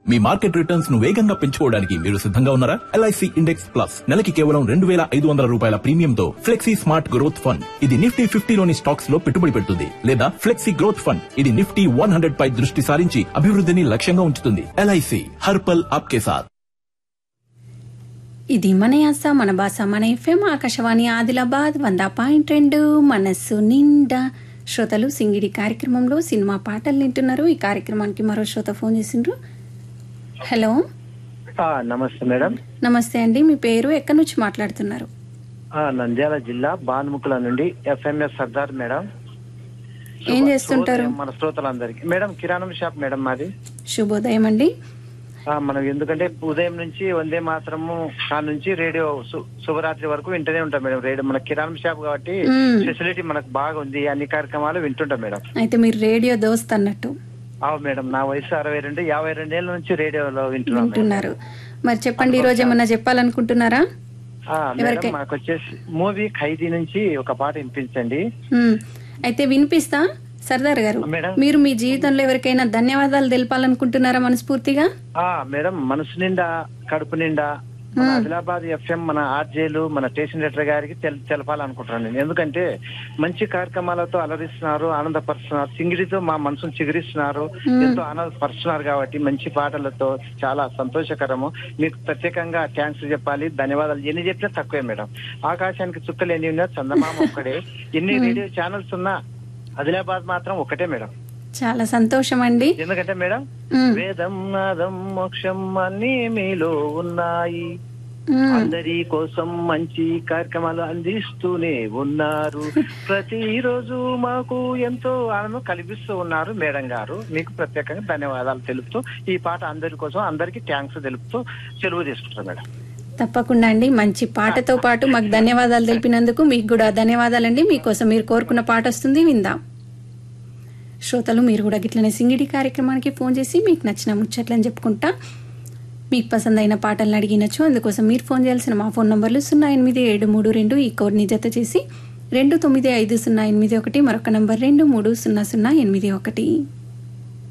మీ market returns ను వేగంగా పెంచుకోవడానికి మీరు సిద్ధంగా ఉన్నారా ఎల్ఐసి ఇండెక్స్ ప్లస్ నెలకి కేవలం రెండు వేల ఐదు వందల రూపాయల ప్రీమియంతో ఫ్లెక్సీ స్మార్ట్ గ్రోత్ ఫండ్ ఇది నిఫ్టీ ఫిఫ్టీలోని స్టాక్స్ లో పెట్టుబడి పెడుతుంది లేదా ఫ్లెక్సీ గ్రోత్ ఫండ్ ఇది నిఫ్టీ వన్ హండ్రెడ్ పై దృష్టి సారించి అభివృద్ధిని లక్ష్యంగా ఉంచుతుంది ఎల్ఐసి హర్పల్ ఆప్కే సాత్ ఇది మన యాస మన భాష మన ఎఫ్ఎం ఆకాశవాణి ఆదిలాబాద్ వంద పాయింట్ రెండు మనస్సు నిండా శ్రోతలు సింగిడి కార్యక్రమంలో సినిమా పాటలు వింటున్నారు ఈ కార్యక్రమానికి మరో శ్రోత ఫోన్ చేసిండ్రు హలో ఆ, నమస్తే మేడం నమస్తే అండి మీ పేరు ఎక్కడి నుంచి మాట్లాడుతున్నారు ఆ, నంద్యాల జిల్లా బాన్ముకుల నుండి ఎఫ్ఎంఎస్ సర్దార్ మేడం ఏం చేస్తుంటారు శుభోదయం మన శ్రోతలందరికీ మేడం కిరాణం షాప్ మేడం మాది శుభోదయం అండి ఆ, మనం ఎందుకంటే ఉదయం నుంచి వందే మాత్రము ఆ నుంచి రేడియో సు- శుభరాత్రి వరకు వింటూనే ఉంటాం మేడం రేడియో మన కిరాణం షాప్ కాబట్టి మ్మ్. ఫెసిలిటీ మనకు బాగా ఉంది అన్ని కార్యక్రమాలు వింటుంటాం మేడం అయితే మీరు రేడియో దోస్త్ అన్నట్టు అవు మేడం నా వయసు అరవై రెండు యాభై రెండేళ్ల నుంచి రేడియోలో వింటున్నాం మేడం. వింటున్నారు మరి చెప్పండి ఈ రోజు ఏమన్నా చెప్పాలనుకుంటున్నారా ఆ, మేడం ఎవరికై- మనకు వచ్చేసి మూవీ ఖైదీ నుంచి ఒక పాట వినిపించండి ఉమ్, అయితే వినిపిస్తా సర్దార్ గారు మేడం. మీరు మీ జీవితంలో ఎవరికైనా ధన్యవాదాలు తెలపాలనుకుంటున్నారా మనస్ఫూర్తిగా ఆ మేడం మనసు నిండా కడుపు నిండా మన ఆదిలాబాద్ ఎఫ్ఎం మన ఆర్జేలు మన స్టేషన్ డైరెక్టర్ గారికి తెల్- తెలపాలనుకుంటున్నాను నేను ఎందుకంటే మంచి కార్యక్రమాలతో అలరిస్తున్నారు ఆనందపరుస్తున్నారు సింగిడితో మా మనసును చిగురిస్తున్నారు ఎంతో ఆనందపరుస్తున్నారు కాబట్టి మంచి పాటలతో చాలా సంతోషకరము మీకు ప్రత్యేకంగా థ్యాంక్స్ చెప్పాలి ధన్యవాదాలు ఎన్ని చెప్పినా తక్కువే మేడం ఆకాశానికి చుక్కలు ఎన్ని ఉన్నా చందమామ ఒక్కడే ఎన్ని రేడియో ఛానల్స్ ఉన్నా ఆదిలాబాద్ మాత్రం ఒకటే మేడం చాలా సంతోషం అండి ఎందుకంటే మేడం ఉమ్, వేదం నాదం మోక్షం అన్ని మీలో ఉన్నాయి ఉమ్, అందరి కోసం మంచి కార్యక్రమాలు అందిస్తూనే ఉన్నారు ప్రతిరోజు మాకు ఎంతో ఆనందం కల్పిస్తూ ఉన్నారు మేడం గారు మీకు ప్రత్యేకంగా ధన్యవాదాలు తెలుపుతూ ఈ పాట అందరి కోసం అందరికి థ్యాంక్స్ తెలుపుతూ సెలవు తీసుకుంటారు మేడం తప్పకుండా అండి మంచి పాటతో పాటు మాకు ధన్యవాదాలు తెలిపినందుకు మీకు కూడా ధన్యవాదాలండి మీకోసం మీరు కోరుకున్న పాట వస్తుంది విందాం శ్రోతలు మీరు కూడా గిట్లనే సింగిడి కార్యక్రమానికి ఫోన్ చేసి మీకు నచ్చిన ముచ్చట్లని చెప్పుకుంటా మీకు పసందైన పాటలను అడిగినచ్చు అందుకోసం మీరు ఫోన్ చేయాల్సిన మా ఫోన్ నంబర్లు సున్నా ఎనిమిది ఏడు మూడు రెండు ఈ కోడ్ని జత చేసి రెండు తొమ్మిది ఐదు సున్నా ఎనిమిది ఒకటి మరొక నంబర్ రెండు మూడు సున్నా సున్నా ఎనిమిది ఒకటి